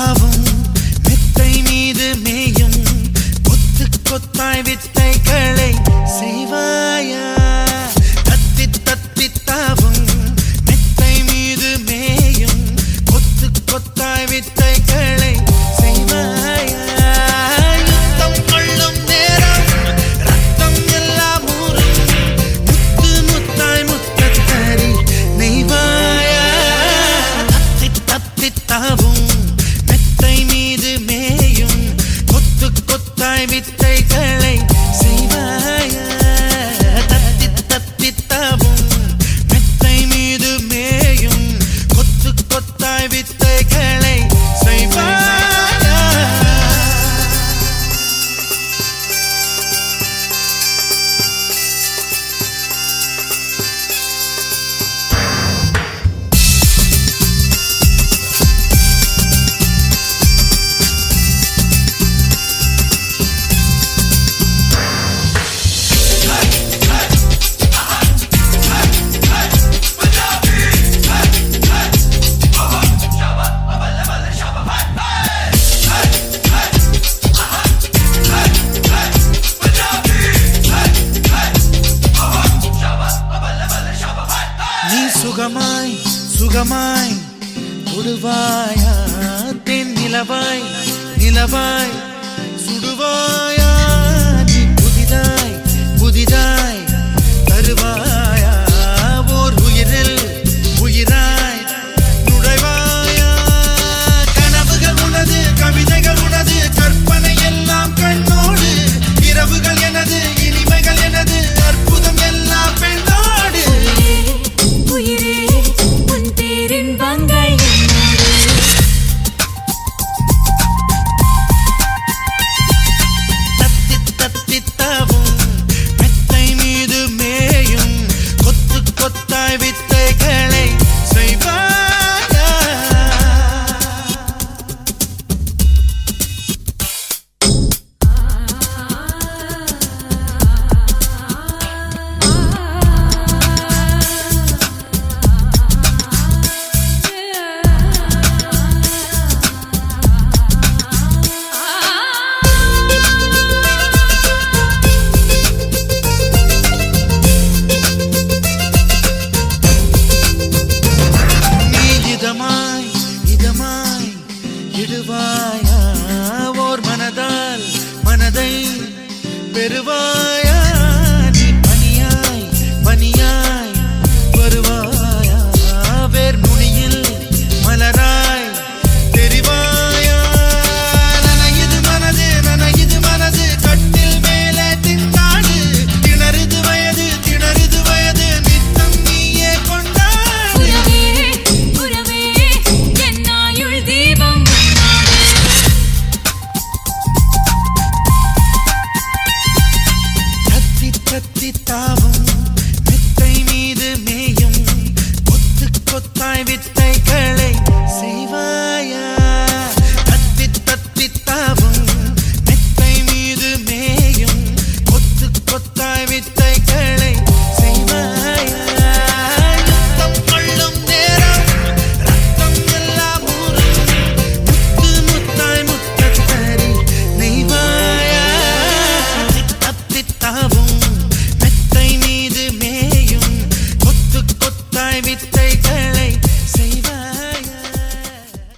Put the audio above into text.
தாவும் மெத்தை மீது மேயும் கொத்து கொத்தாய் வித்தைகளை செய்வாயா தத்தி தத்தி தாவும் மெத்தை மீது மேயும் கொத்து கொத்தாய் வித்தைகளை செய்வாயா யுத்தம் கொள்ளும் நேரம் ரத்தம் எல்லாம் ஊறும் முத்து முத்தாய் முத்தத்தரி நெய்வாயா தத்தி தத்தி தாவும் மெத்தை மீது மேயும் கொத்து கொத்தாய் வித்தைகளை செய்வாயா தத்தி தத்தி தாவும் மெத்தை மீது மேயும் கொத்து கொத்தாய் வித்தைகளை செய்வாயா நீ சுகமாய் சுகமாய் தொடுவாயா தென் நிலவாய் நிலவாய் சுடுவாயா நீ புதிதாய் புதிதாய் தருவாயா ஓர் உயிரில் உயிராய் நுழைவாயா கனவுகள் உனது கவிதைகள் உனது கற்பனை எல்லாம் கண்ணோடு இரவுகள் எனது இனிமைகள் எனது அற்புதம் எல்லாம் பெண்ணோடு உயிரே உன் பேரின்பங்கள் என்னோடு தத்தி தத்தி தாவும் மெத்தை மீது மேயும் கொத்து கொத்தாய் வித்தைகளை செய்வாயா நீ இதமாய் இதமாய் இடுவாயா ஓர் மனதால் மனதை பெறுவாய்